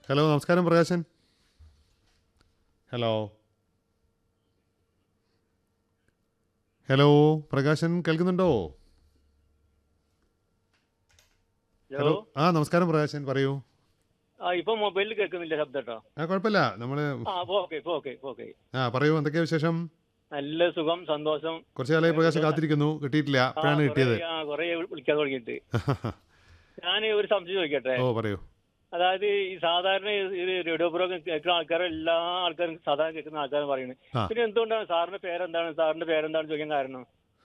Hello നമസ്കാരം Prakashan hello hello Prakashan കേൾക്കുന്നുണ്ടോ hello ആ നമസ്കാരം പ്രകാശൻ പറയൂ ആ ഇപ്പൊ മൊബൈലിൽ കേൾക്കുന്നില്ല ശബ്ദം കേട്ടോ ആ കുഴപ്പമില്ല നമ്മൾ ആ ഇപ്പൊ ഓക്കെ ഇപ്പൊ ഓക്കെ ഇപ്പൊ ഓക്കെ ആ പറയൂ എന്തൊക്കെയാ വിശേഷം നല്ല സുഖം സന്തോഷം കുറച്ച് കാലമായി പ്രകാശം കാത്തിരിക്കുന്നു കിട്ടിയിട്ടില്ല ആ, ഇപ്പോഴാണ് കുറേ- കിട്ടിയത് ആ കൊറേ വിളിക്കാൻ തുടങ്ങിയിട്ട് ഞാൻ ഒരു സംശയം ചോദിക്കട്ടെ ഓ പറയൂ അതായത് ഈ സാധാരണ ഈ റേഡിയോ പ്രോഗ്രാം കേൾക്കുന്ന ആൾക്കാർ എല്ലാ ആൾക്കാരും സാധാരണ കേൾക്കുന്ന ആൾക്കാരും പറയുന്നത് ആ. പിന്നെ എന്തുകൊണ്ടാണ് സാറിന്റെ പേരെന്താണ് സാറിന്റെ പേരെന്താണ് ചോദിക്കാൻ കാരണം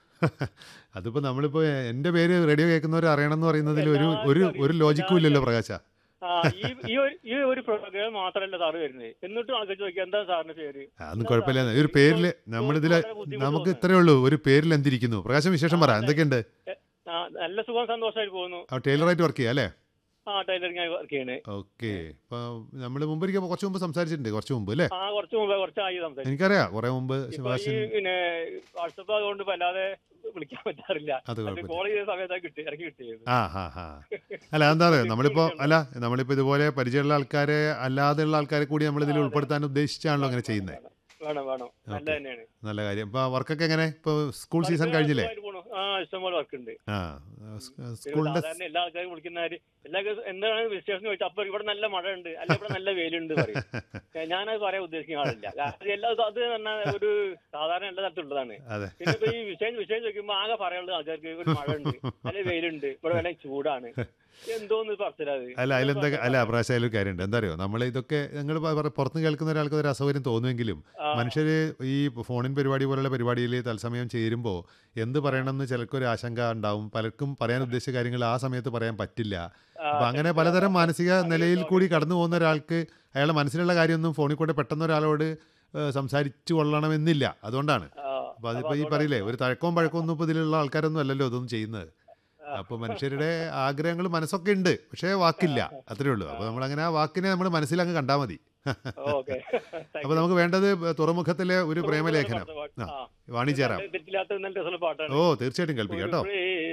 അതിപ്പോ നമ്മളിപ്പോ എന്റെ പേര് റേഡിയോ കേൾക്കുന്നവർ അറിയണം എന്ന് പറയുന്നതിൽ ഒരു ഒരു ഒരു ലോജിക്കും ഇല്ലല്ലോ പ്രകാശ ആ ഈ ഈ ഒരു ഈ ഒരു പ്രോഗ്രാം മാത്രമല്ല സാറ് വരുന്നത് എന്നിട്ടും ആൾക്കാർ ചോദിക്കുക എന്താ സാറിന്റെ പേര് അതൊന്നും കുഴപ്പമില്ല ഈ ഒരു പേരില് നമ്മളിതില് വളരെ ബുദ്ധിമുട്ട് നമുക്ക് തോന്നുന്നു. ഇത്രയേ ഉള്ളൂ ഒരു പേരിൽ എന്തിരിക്കുന്നു പ്രകാശം വിശേഷം പറ എന്തൊക്കെയുണ്ട് എ, ആ, നല്ല സുഖം സന്തോഷമായിട്ട് പോകുന്നു ആ ടൈലറായിട്ട് വർക്ക് ചെയ്യാം അല്ലേ ആ ടൈലറിംഗ് വർക്ക് ചെയ്യണേ ഓക്കെ ഇപ്പൊ നമ്മൾ മുമ്പ് ഒരിക്കൽ കുറച്ച് മുമ്പ് സംസാരിച്ചിട്ടുണ്ട് കുറച്ച് മുമ്പ് അല്ലേ ആ കുറച്ച് മുമ്പ് കുറച്ചായി സംസാരിച്ചു എനിക്കറിയാം കുറെ മുമ്പ് ഇപ്പൊ ഈ ശിവാശൻ പിന്നെ വാട്സപ്പ് അതുകൊണ്ട് വല്ലാതെ വിളിക്കാൻ പറ്റാറില്ല അത് കുഴപ്പമില്ല കോൾ ചെയ്ത സമയത്താണ് കിട്ടി ഇറക്കി കിട്ടിയത് ആ ഹാ ഹാ അല്ല എന്താ പറയുക നമ്മളിപ്പോ അല്ല നമ്മളിപ്പോ ഇതുപോലെ പരിചയമുള്ള ആൾക്കാരെ അല്ലാതെയുള്ള ആൾക്കാരെ കൂടി നമ്മൾ ഇതിൽ ഉൾപ്പെടുത്താൻ ഉദ്ദേശിച്ചാണല്ലോ അങ്ങനെ ചെയ്യുന്നത് വേണം വേണം നല്ല ഓക്കേ. തന്നെയാണ് നല്ല കാര്യം ഇപ്പൊ വർക്കൊക്കെ എങ്ങനെ ഇപ്പൊ സ്കൂൾ സീസൺ വർക്ക് കഴിഞ്ഞില്ലേ സുഖമായിട്ട് പോണു. ആ ഇഷ്ടംപോലെ വർക്ക് ഉണ്ട് ആ പിന്നെ സ്കൂളിന്റെ സാധാരണ എല്ലാ ആൾക്കാരും വിളിക്കുന്നവര് എല്ലാ ദിവസവും എന്താണ് വിശേഷം ചോദിച്ചാൽ അപ്പൊ ഇവിടെ നല്ല മഴ ഉണ്ട് അല്ല ഇവിടെ നല്ല വെയിലുണ്ട് പറയും ഏ, ഞാനത് പറയാൻ ഉദ്ദേശിക്കുന്ന ആളില്ല കാരണം എല്ലാ അത് പറഞ്ഞാൽ ഒരു സാധാരണ എല്ലാ സ്ഥലത്തുള്ളതാണ് അതെ പിന്നെ ഇപ്പൊ ഈ വിഷയം വിഷയം ചോദിക്കുമ്പോ ആകെ പറയാനുള്ളത് ആൾക്കാർക്ക് ഒരു മഴ ഉണ്ട് അല്ലെ വെയിലുണ്ട് ഇവിടെ വേണേ ചൂടാണ് എന്തോന്ന് പറച്ചിലത് അല്ല അതിലെന്താ അല്ല പ്രാവശ്യം അതിലൊരു കാര്യമുണ്ട് എന്താ അറിയോ നമ്മൾ ഇതൊക്കെ നിങ്ങൾ പുറത്ത് കേൾക്കുന്ന ഒരാൾക്ക് ഒരു അസൗകര്യം തോന്നുമെങ്കിലും മനുഷ്യര് ഈ ഫോണിൻ പരിപാടി പോലുള്ള പരിപാടിയിൽ തത്സമയം ചേരുമ്പോൾ എന്ത് പറയണമെന്ന് ചിലർക്കൊരു ആശങ്ക ഉണ്ടാവും പലർക്കും പറയാൻ ഉദ്ദേശിച്ച കാര്യങ്ങൾ ആ സമയത്ത് പറയാൻ പറ്റില്ല അപ്പൊ അങ്ങനെ പലതരം മാനസിക നിലയിൽ കൂടി കടന്നു പോകുന്ന ഒരാൾക്ക് അയാളുടെ മനസ്സിലുള്ള കാര്യമൊന്നും ഫോണിൽ കൂടെ പെട്ടെന്ന് ഒരാളോട് ഏഹ്, സംസാരിച്ചു കൊള്ളണമെന്നില്ല അതുകൊണ്ടാണ് അപ്പൊ അതിപ്പോ ഈ പറയില്ലേ ഒരു തഴക്കവും പഴക്കവും ഒന്നും ഇപ്പൊ ഇതിലുള്ള ആൾക്കാരൊന്നും അല്ലല്ലോ ഇതൊന്നും ചെയ്യുന്നത് അപ്പൊ മനുഷ്യരുടെ ആഗ്രഹങ്ങൾ മനസ്സൊക്കെ ഉണ്ട് പക്ഷേ വാക്കില്ല അത്രേ ഉള്ളൂ അപ്പൊ നമ്മൾ അങ്ങനെ ആ വാക്കിനെ നമ്മൾ മനസ്സിലങ്ങ് കണ്ടാൽ മതി ഓക്കെ അപ്പൊ നമുക്ക് വേണ്ടത് തുറമുഖത്തിലെ ഒരു പ്രേമലേഖനം ആ വാണിജ്യറാം തെറ്റില്ലാത്ത നല്ല രസമുള്ള പാട്ടാണ് ഓ തീർച്ചയായിട്ടും കേൾപ്പിക്കാം കേട്ടോ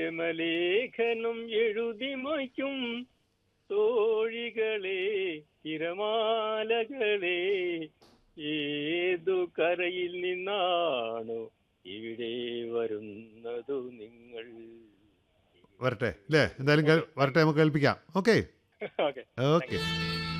പ്രേമലേഖനം എഴുതി മായ്ക്കും തോഴികളെ തിരമാലകളെ ഏതു കരയിൽ നിന്നാണോ ഇവിടെ വരുന്നതു നിങ്ങൾ വരട്ടെ അല്ലേ എന്തായാലും കേൾ- വരട്ടെ നമുക്ക് കേൾപ്പിക്കാം ഓക്കെ ഓക്കെ ഓക്കെ